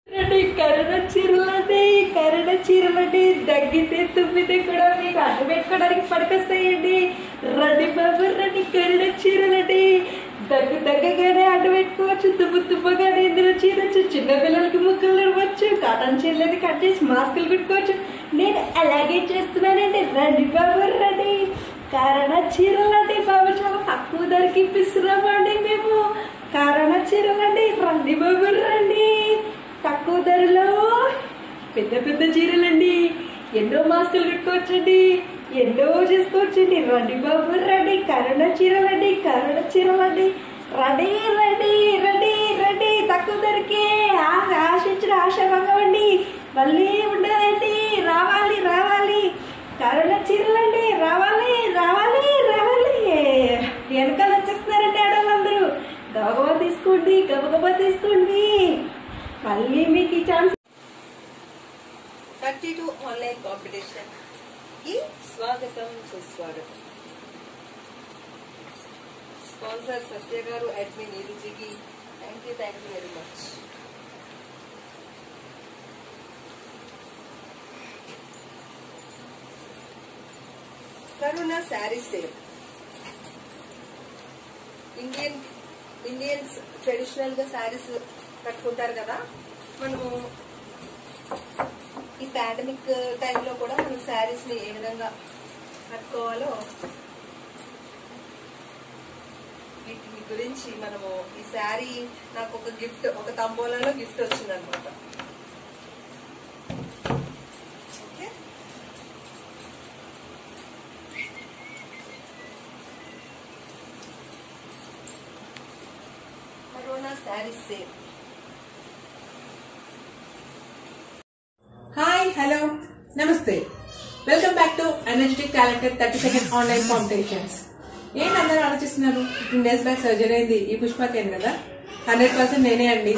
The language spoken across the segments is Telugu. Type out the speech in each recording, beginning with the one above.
రండి కరోన చీరలండి కరోన చీరలండి దగ్గితే తుమ్మితే కూడా మీకు అడ్డు పెట్టుకోవడానికి పడకొస్తాయండి రండి బాబు రండి కరోన చీరలండి దగ్గు దగ్గగానే అడ్డు పెట్టుకోవచ్చు తుమ్ము తుమ్మగానే ఇందులో చీరచ్చు చిన్న పిల్లలకి ముక్కలు ఇవ్వచ్చు కాటన్ చీరలని కట్ చేసి మాస్కులు పెట్టుకోవచ్చు నేను అలాగే చేస్తున్నానండి రండి బాబు రండి కారణ చీరలండి బాబు చాలా తక్కువ ధరకి ఇప్పిస్తున్నామండి మేము కారణ చీరలండి రండి బాబు రండి తక్కువ ధరలో పెద్ద పెద్ద చీరలండి ఎన్నో మాస్కులు కట్టుకోవచ్చండి ఎన్నో చేసుకోవచ్చండి రండి బాబు రండి కరోన చీరలండి కరోన చీరలండి రండి రండి రండి రండి తక్కువ ధరకే ఆ- ఆశించిన ఆశాభంగం అండి మళ్ళీ ఉండదండి రావాలి రావాలి కరోన చీరలండి రావాలి రావాలి రావాలి వెనకాల వచ్చేస్తున్నారండి ఆడవాళ్ళందరూ గబగబా తీసుకోండి గబగబా తీసుకోండి మళ్ళీ మీకు ఈ chance thirty two online competition కి స్వాగతం సుస్వాగతం స్పాన్సర్ సత్య గారు అడ్మిన్ నీరుజికి thank you thank you very much corona sari sale Indian Indians traditional గా శారీస్ కట్టుకుంటారు కదా మనము ఈ పాండమిక్ టైంలో కూడా మనం శారీస్ ని ఏ విధంగా కట్టుకోవాలో వీటి గురించి మనము ఈ శారీ నాకు ఒక గిఫ్ట్ ఒక తంబోలలో గిఫ్ట్ వచ్చింది అనమాట okay corona sari sale hi hello నమస్తే welcome back to energetic talented thirty second online competitions ఏంటి అందరూ ఆలోచిస్తున్నారు ఫిఫ్టీన్ డేస్ బ్యాక్ సర్జరీ అయింది ఈ పుష్పకేన్ కదా హండ్రెడ్ పర్సెంట్ నేనే అండి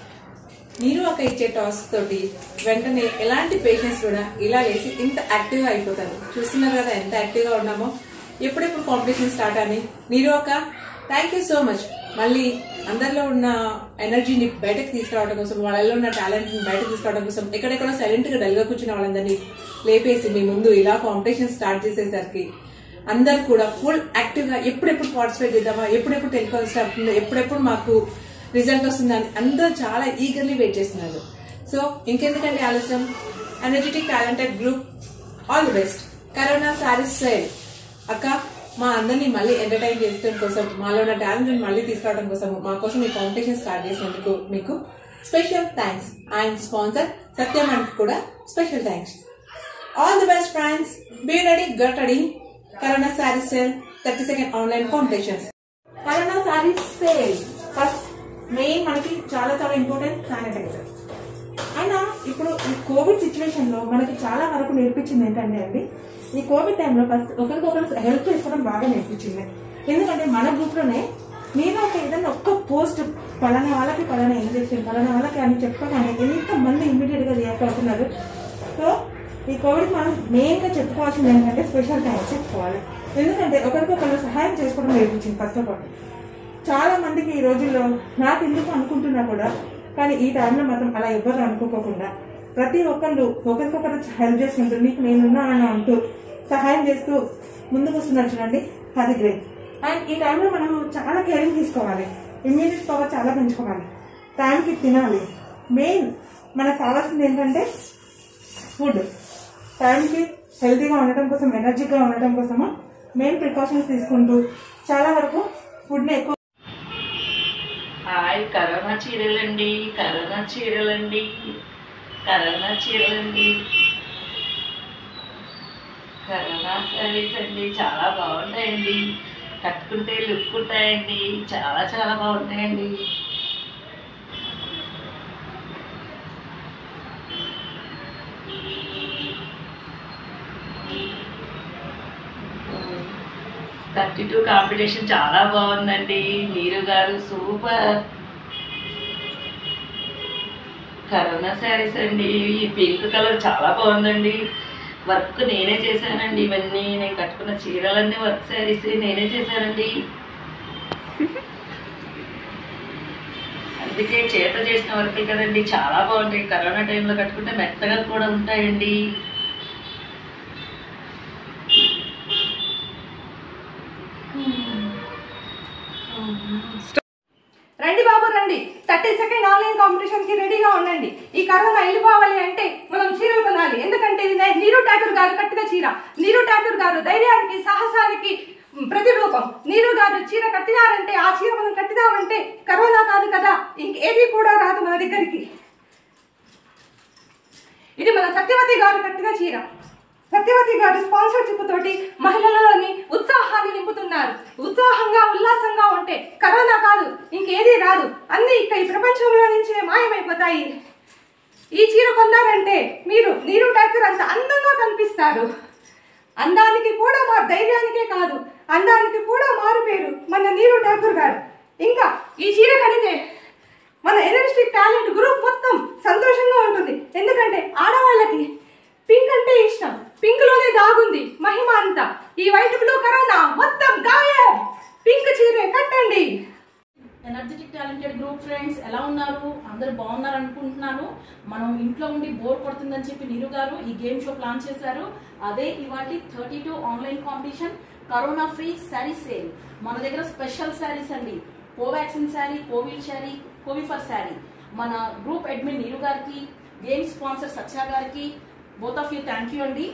నేను ఒక ఇచ్చే టాస్క్ తోటి వెంటనే ఎలాంటి పేషెంట్స్ కూడా ఇలా వేసి ఇంత యాక్టివ్ గా అయిపోతారు చూస్తున్నారు కదా ఎంత యాక్టివ్ గా ఉన్నామో ఎప్పుడెప్పుడు కాంపిటీషన్ స్టార్ట్ అని మీరు ఒక థ్యాంక్ యూ సో మచ్ మళ్ళీ అందరిలో ఉన్న ఎనర్జీని బయటకు తీసుకురావడం కోసం వాళ్ళలో ఉన్న టాలెంట్ ని బయటకు తీసుకురావడం కోసం ఎక్కడెక్కడో సైలెంట్ గా డల్ గా కూర్చున్న వాళ్ళందరినీ లేపేసి మీ ముందు ఇలా కాంపిటీషన్ స్టార్ట్ చేసేసరికి అందరు కూడా ఫుల్ యాక్టివ్ గా ఎప్పుడెప్పుడు పార్టిసిపేట్ చేద్దామా ఎప్పుడెప్పుడు టెలికాస్ట్ అవుతుందో ఎప్పుడెప్పుడు మాకు రిజల్ట్ వస్తుందని అందరూ చాలా ఈగర్లీ వెయిట్ చేస్తున్నారు సో ఇంకెందుకంటే ఆలస్యం energetic talented group all the best corona saris sale అక్క మా అందరినీ మళ్ళీ ఎంటర్టైన్ చేసడం కోసం మాలో ఉన్న టాలెంట్ మళ్ళీ తీసుకురావడం కోసం మా కోసం ఈ కాంపిటీషన్ స్టార్ట్ చేసినందుకు మీకు స్పెషల్ థ్యాంక్స్ అండ్ స్పాన్సర్ సత్యమణికి కూడా special thanks all the best friends be ready get ready corona sari sale thirty second online competitions corona sari sale first main మనకి చాలా చాలా ఇంపార్టెంట్ శానిటైజర్ అయినా ఇప్పుడు ఈ కోవిడ్ సిచ్యువేషన్ లో మనకి చాలా వరకు నేర్పించింది ఏంటంటే అండి ఈ కోవిడ్ టైంలో ఫస్ట్ ఒకరికొకరు హెల్ప్ చేసుకోవడం బాగా నేర్పించింది ఎందుకంటే మన గ్రూప్ లోనే నేను ఒక ఏదైనా ఒక్క పోస్ట్ పలానా వాళ్ళకి పలానా ఇంజెక్షన్ పలానా వాళ్ళకి అని చెప్పగానే ఎంత మంది ఇమీడియట్ గా రియాక్ట్ అవుతున్నారు సో ఈ కోవిడ్ మనం మెయిన్ గా చెప్పుకోవాల్సింది ఏంటంటే స్పెషల్ థ్యాంక్స్ చెప్పుకోవాలి ఎందుకంటే ఒకరికొకరు సహాయం చేసుకోవడం నేర్పించింది ఫస్ట్ ఆఫ్ ఆల్ చాలా మందికి ఈ రోజుల్లో నాకు ఎందుకు అనుకుంటున్నా కూడా కానీ ఈ టైంలో మాత్రం అలా ఎవ్వరు అనుకోకుండా ప్రతి ఒక్కళ్ళు ఒకరికొకరు హెల్ప్ చేసుకుంటూ నీకు నేనున్నా అని అంటూ సహాయం చేస్తూ ముందుకు వస్తున్నారు చూడండి అది గ్రేట్ అండ్ ఈ టైంలో మనం చాలా కేరింగ్ తీసుకోవాలి ఇమ్యూనిటీ పవర్ చాలా పెంచుకోవాలి టైంకి తినాలి మెయిన్ మనకు కావాల్సింది ఏంటంటే ఫుడ్ టైంకి హెల్తీగా ఉండటం కోసం ఎనర్జీగా ఉండటం కోసము మెయిన్ ప్రికాషన్స్ తీసుకుంటూ చాలా వరకు ఫుడ్ని ఎక్కువ హాయ్ కరోనా చీరలండి కరోనా చీరలండి కరోనా చీరలండి కరోనా శారీస్ అండి చాలా బాగుంటాయండి కట్టుకుంటే లుక్ ఉంటాయండి చాలా చాలా బాగుంటాయండి థర్టీ టూ కాంపిటీషన్ చాలా బాగుందండి నీరు గారు సూపర్ కరోనా శారీస్ అండి ఈ పింక్ కలర్ చాలా బాగుందండి వర్క్ నేనే చేశానండి ఇవన్నీ నేను కట్టుకున్న చీరలన్నీ వర్క్ శారీస్ నేనే చేశానండి అందుకే చేత చేసిన వర్క్ కదండి చాలా బాగుంటాయి కరోనా టైంలో కట్టుకుంటే మెత్తగా కూడా ఉంటాయండి రండి బాబు రండి థర్టీ సెకండ్ ఆన్లైన్ కాంపిటీషన్ కి రెడీగా ఉండండి ఈ కరోనా వెళ్ళిపోవాలి అంటే మనం చీరలు కొనాలి ఎందుకంటే ఇది నే- నీరు ఠాకూర్ గారు కట్టిన చీర నీరు ఠాకూర్ గారు ధైర్యానికి సాహసానికి మ్, ప్రతిరూపం నీరు గారు చీర కట్టినారంటే ఆ చీర మనం కట్టినామంటే కరోనా కాదు కదా ఇంకేది కూడా రాదు మన దగ్గరికి ఇది మన సత్యవతి గారు కట్టిన చీర సత్యవతి గారు స్పాన్సర్షిప్ తోటి మహిళలలోని ఉత్సాహాన్ని నింపుతున్నారు ఉత్సాహంగా ఉల్లాసంగా ఉంటే కరోనా కాదు ఇంకేది రాదు అన్ని ఇక ఈ ప్రపంచంలో నుంచే మాయమైపోతాయి ఈ చీర కొన్నారంటే మీరు నీరు టాకర్ అంత అందంగా కనిపిస్తారు అందానికి కూడా మా ధైర్యానికే కాదు అందానికి కూడా మారు పేరు మన నీరు ఠాకూర్ గారు ఇంకా ఈ చీర కడితే మన ఎనర్జెటిక్ టాలెంట్ గ్రూప్ మొత్తం సంతోషంగా ఉంటుంది ఎందుకంటే ఆడవాళ్ళకి పింక్ అంటే ఇష్టం పింక్ లోనే దాగుంది మహిమ అంతా ఈ వైట్ బ్లూ కరోనా మొత్తం గాయం పింక్ చీరే కట్టండి ఎనర్జెటిక్ టాలెంటెడ్ గ్రూప్ ఫ్రెండ్స్ ఎలా ఉన్నారు అందరు బాగున్నారు అనుకుంటున్నాను మనం ఇంట్లో ఉండి బోర్ కొడుతుందని చెప్పి నీరు గారు ఈ గేమ్ షో ప్లాన్ చేశారు అదే ఇవాటి thirty two online competition corona free sari sale మన దగ్గర స్పెషల్ శారీస్ అండి Covaxin sari Covid sari Covifor sari మన గ్రూప్ అడ్మిన్ నీరు గారికి గేమ్ స్పాన్సర్ సత్య గారికి both of you thank you అండి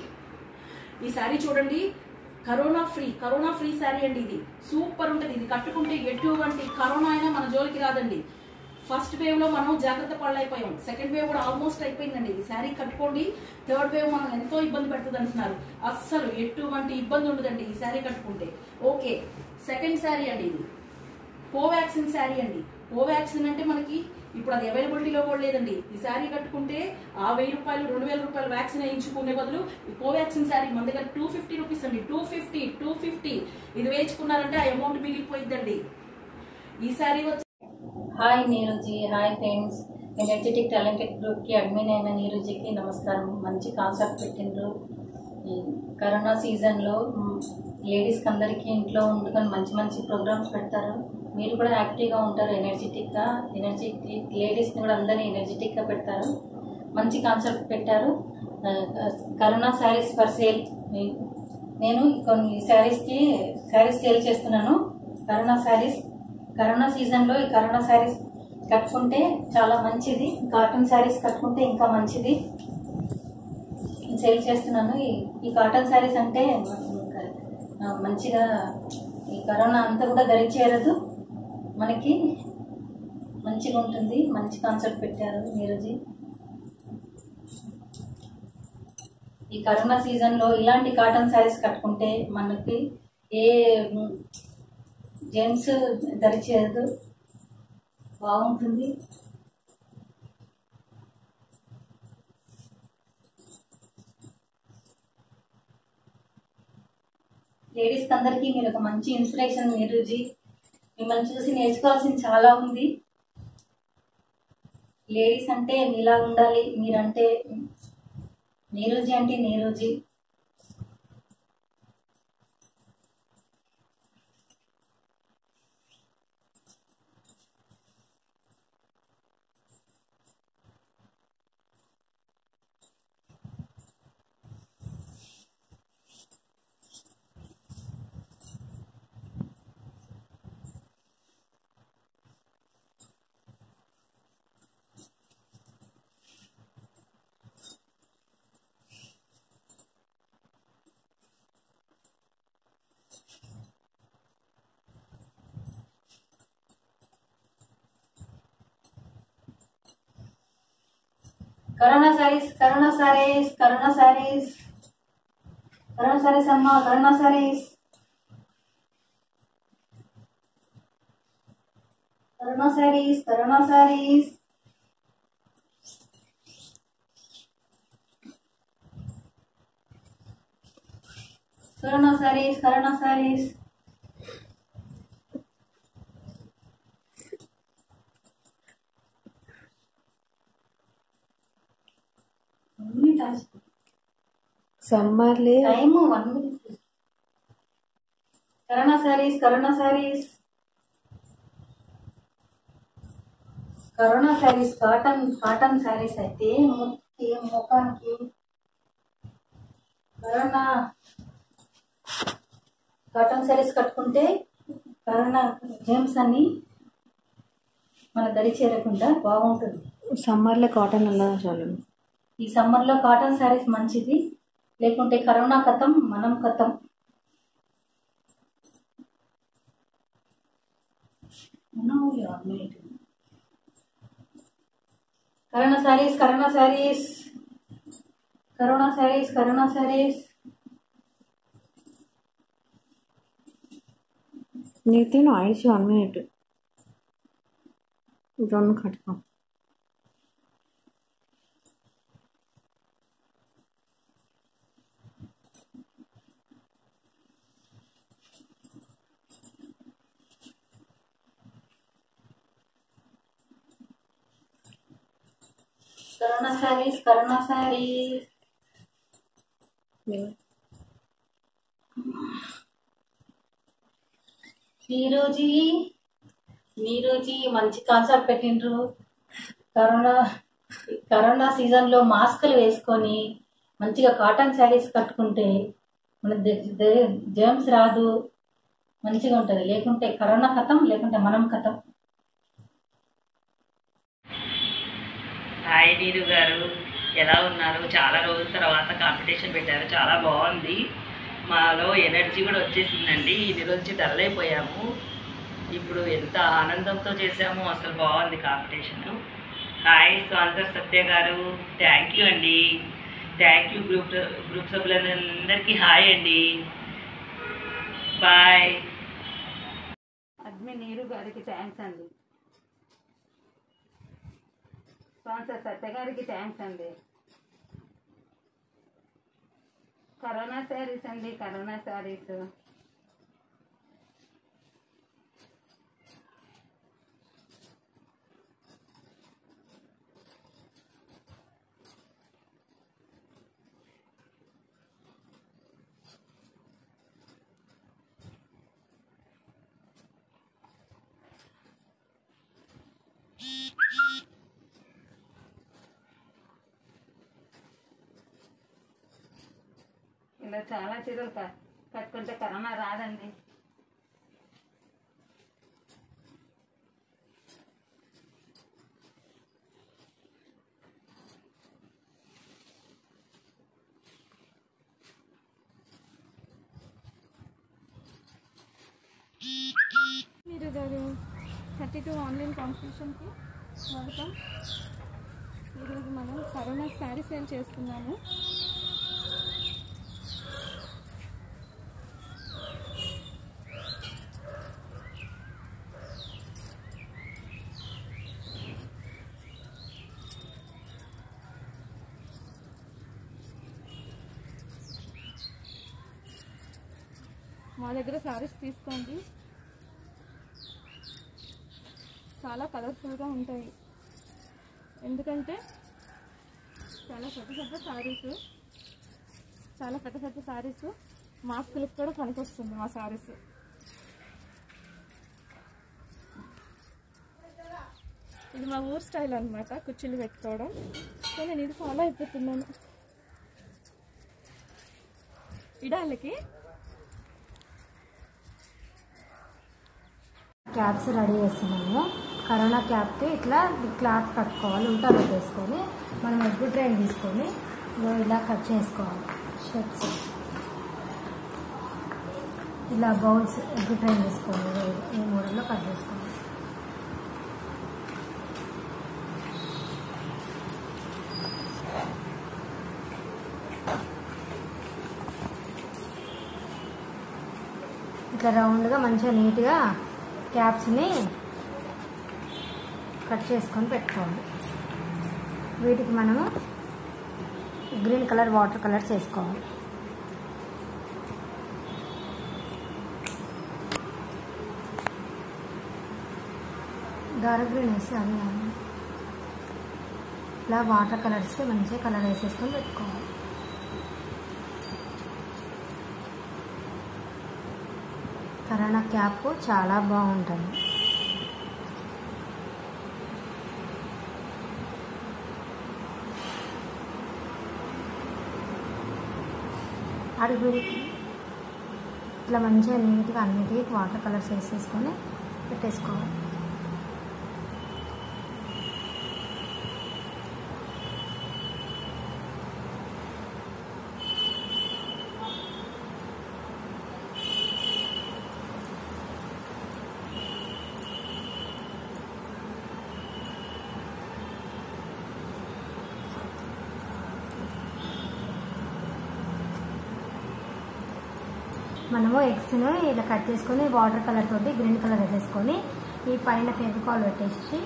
ఈ శారీ చూడండి corona free corona free sari అండి ఇది సూపర్ ఉంటుంది ఇది కట్టుకుంటే ఎటువంటి కరోనా అయినా మన జోలికి రాదండి ఫస్ట్ వేవ్ లో మనం జాగ్రత్త పడలేకపోయాం సెకండ్ వేవ్ కూడా ఆల్మోస్ట్ అయిపోయిందండి ఇది శారీ కట్టుకోండి థర్డ్ వేవ్ మనం ఎంతో ఇబ్బంది పెడుతుంది అంటున్నారు అస్సలు ఎటువంటి ఇబ్బంది ఉండదండి ఈ శారీ కట్టుకుంటే ఓకే సెకండ్ శారీ అండి ఇది కోవాక్సిన్ శారీ అండి కోవాక్సిన్ అంటే మనకి ఇప్పుడు అది అవైలబిలిటీలో కూడా లేదండి ఈ శారీ కట్టుకుంటే ఆ వెయ్యి రూపాయలు రెండు వేల రూపాయలు వ్యాక్సిన్ వేయించుకునే బదులు ఈ కోవాక్సిన్ శారీ మన దగ్గర టూ ఫిఫ్టీ రూపీస్ అండి టూ ఫిఫ్టీ టూ ఫిఫ్టీ ఇది వేయించుకున్నారంటే ఆ అమౌంట్ మిగిలిపోయిందండి ఈ శారీ వచ్చి hi Neeruji hi friends energetic talented గ్రూప్కి అడ్మిన్ అయిన నీరుజీకి నమస్కారం మంచి కాన్సెప్ట్ పెట్టిండ్రు ఈ కరోనా సీజన్లో లేడీస్కి అందరికీ ఇంట్లో ఉండుకొని మంచి మంచి ప్రోగ్రామ్స్ పెడతారు మీరు కూడా యాక్టివ్గా ఉంటారు ఎనర్జెటిక్గా ఎనర్జెటిక్ లేడీస్ని కూడా అందరినీ ఎనర్జెటిక్గా పెడతారు మంచి కాన్సెప్ట్ పెట్టారు ఆ, కరోనా శారీస్ ఫర్ సేల్ నేను కొన్ని శారీస్కి శారీస్ సేల్ చేస్తున్నాను కరోనా శారీస్ కరోనా సీజన్లో ఈ కరోనా శారీస్ కట్టుకుంటే చాలా మంచిది కాటన్ శారీస్ కట్టుకుంటే ఇంకా మంచిది సేల్ చేస్తున్నాను ఈ ఈ కాటన్ శారీస్ అంటే ఇంకా, ఆ, మంచిగా ఈ కరోనా అంతా కూడా ధరించేయరదు మనకి మంచిగా ఉంటుంది మంచి కాన్సెప్ట్ పెట్టారు నీరజీ ఈ కరోనా సీజన్లో ఇలాంటి కాటన్ శారీస్ కట్టుకుంటే మనకి ఏ జెంట్స్ ధరించేది బాగుంటుంది లేడీస్కి అందరికీ మీరు ఒక మంచి ఇన్స్పిరేషన్ నీరుజీ మిమ్మల్ని చూసి నేర్చుకోవాల్సింది చాలా ఉంది లేడీస్ అంటే మీలా ఉండాలి మీరంటే నీరుజీ అంటే Neeruji corona saris corona saris corona saris corona saris అమ్మా corona saris corona saris corona saris corona saris corona saris సమ్మర్లే time one minute corona saris corona saris corona saris cotton cotton saris అయితే ముక్కి ముఖానికి కరోనా కాటన్ శారీస్ కట్టుకుంటే కరోనా జేమ్స్ అన్ని మన దరి చేరకుండా బాగుంటుంది సమ్మర్లో కాటన్ ఉన్నదా చాలు ఈ సమ్మర్లో కాటన్ శారీస్ మంచిది లేకుంటే కరోనా కథం మనం కథం corona saris corona saris corona saris corona saris ನೀತೇನು ಆಯ್ತು ಒನ್ ಮಿನಿಟ್ ಇದೊಂದು ಕಟ್ಕೊ కరోనా శారీస్ కరోనా శారీస్ నీరోజీ నీరోజీ మంచి కాన్సెప్ట్ పెట్టిండ్రు కరోనా కరోనా సీజన్లో మాస్కులు వేసుకొని మంచిగా కాటన్ శారీస్ కట్టుకుంటే మన జేమ్స్ రాదు మంచిగా ఉంటుంది లేకుంటే కరోనా కథం లేకుంటే మనం కథం హాయ్ నీరు గారు ఎలా ఉన్నారు చాలా రోజుల తర్వాత కాంపిటీషన్ పెట్టారు చాలా బాగుంది మాలో ఎనర్జీ కూడా వచ్చేసిందండి ఇది నుంచి డల్ అయిపోయాము ఇప్పుడు ఎంత ఆనందంతో చేసామో అసలు బాగుంది కాంపిటీషన్ హాయ్ స్పాన్సర్ సత్య గారు థ్యాంక్ యూ అండి థ్యాంక్ యూ గ్రూప్ గ్రూప్ సభ్యులందరికీ హాయ్ అండి బాయ్ అడ్మిన్ నీరు గారికి థ్యాంక్స్ అండి స్పాన్సర్ సత్య గారికి థ్యాంక్స్ అండి కరోనా శారీస్ అండి కరోనా శారీస్ ఇలా చాలా చీరలు క- కట్టుకుంటే కరోనా రాదండి మీరు గారు థర్టీ టూ ఆన్లైన్ కాంపిటీషన్కి స్వాగతం ఈరోజు మనం కరోనా శారీ సేల్ చేస్తున్నాము మా దగ్గర శారీస్ తీసుకోండి చాలా కలర్ఫుల్గా ఉంటాయి ఎందుకంటే చాలా పెద్ద పెద్ద శారీస్ చాలా పెద్ద పెద్ద శారీస్ మాస్కులకు కూడా పనికొస్తుంది మా శారీస్ ఇది మా ఊరు స్టైల్ అనమాట కుర్చీలు పెట్టుకోవడం సో నేను ఇది ఫాలో అయిపోతున్నాను ఇడాలకి క్యాప్స్ రెడీ చేస్తున్నాము కరోనా క్యాప్కి ఇట్లా క్లాత్ కట్టుకోవాలి ఉల్టా పెట్టేసుకొని మనం ఎగ్ ట్రైన్ తీసుకొని ఇగో ఇలా కట్ చేసుకోవాలి షర్ట్స్ ఇలా బౌల్స్ ఎగ్ ట్రైన్ తీసుకోండి ఇగో ఈ మోడల్లో కట్ చేసుకోవాలి ఇట్లా రౌండ్గా మంచిగా నీట్గా క్యాప్స్ని కట్ చేసుకొని పెట్టుకోవాలి వీటికి మనము గ్రీన్ కలర్ వాటర్ కలర్స్ వేసుకోవాలి డార్క్ గ్రీన్ వేస్తే అది కాదు. ఇలా వాటర్ కలర్స్ మంచిగా కలర్ వేసేసుకొని పెట్టుకోవాలి కరోనా క్యాప్ చాలా బాగుంటుంది అడుగు ఇట్లా మంచిగా నీట్గా అన్నిటికీ వాటర్ కలర్స్ వేసేసుకొని పెట్టేసుకోవాలి మనము ఎగ్స్ను ఇలా కట్ చేసుకొని వాటర్ కలర్ తోటి గ్రీన్ కలర్ వేసేసుకొని ఈ పైన ఫెవికాల్ పెట్టేసి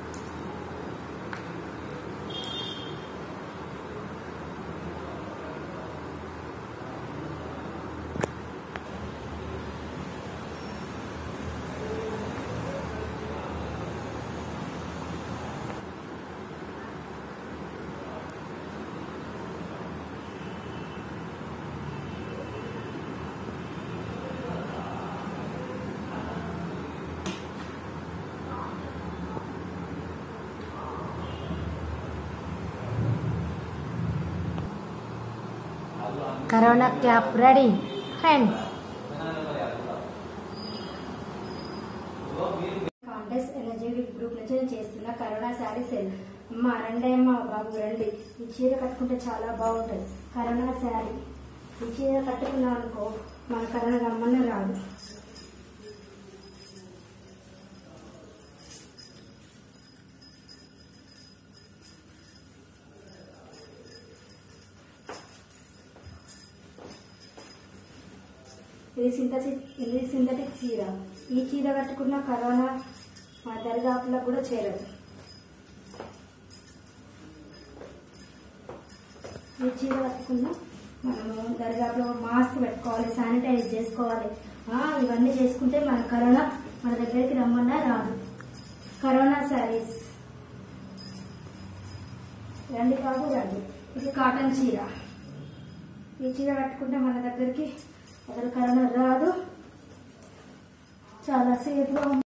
corona cap ready friends contest energy group నుంచి నేను చేస్తున్న కరోనా శారీ సేల్ అమ్మ రండి అమ్మ బాబు రండి ఈ చీర కట్టుకుంటే చాలా బాగుంటుంది కరోనా శారీ ఈ చీర కట్టుకున్నాం అనుకో మన కరోనా రమ్మని రాదు ఇది సింథసిక్ ఇది సింథటిక్ చీర ఈ చీర కట్టుకున్న కరోనా మా దరిదాపులో కూడా చేరదు ఈ చీర కట్టుకున్న మనము దరిదాపులో మాస్క్ పెట్టుకోవాలి శానిటైజ్ చేసుకోవాలి ఆ, ఇవన్నీ చేసుకుంటే మన కరోనా మన దగ్గరికి రమ్మన్నా రాదు కరోనా శారీస్ రండి బాబు రండి ఇది కాటన్ చీర ఈ చీర కట్టుకుంటే మన దగ్గరికి అసలు కరోనా రాదు చాలా సేఫ్గా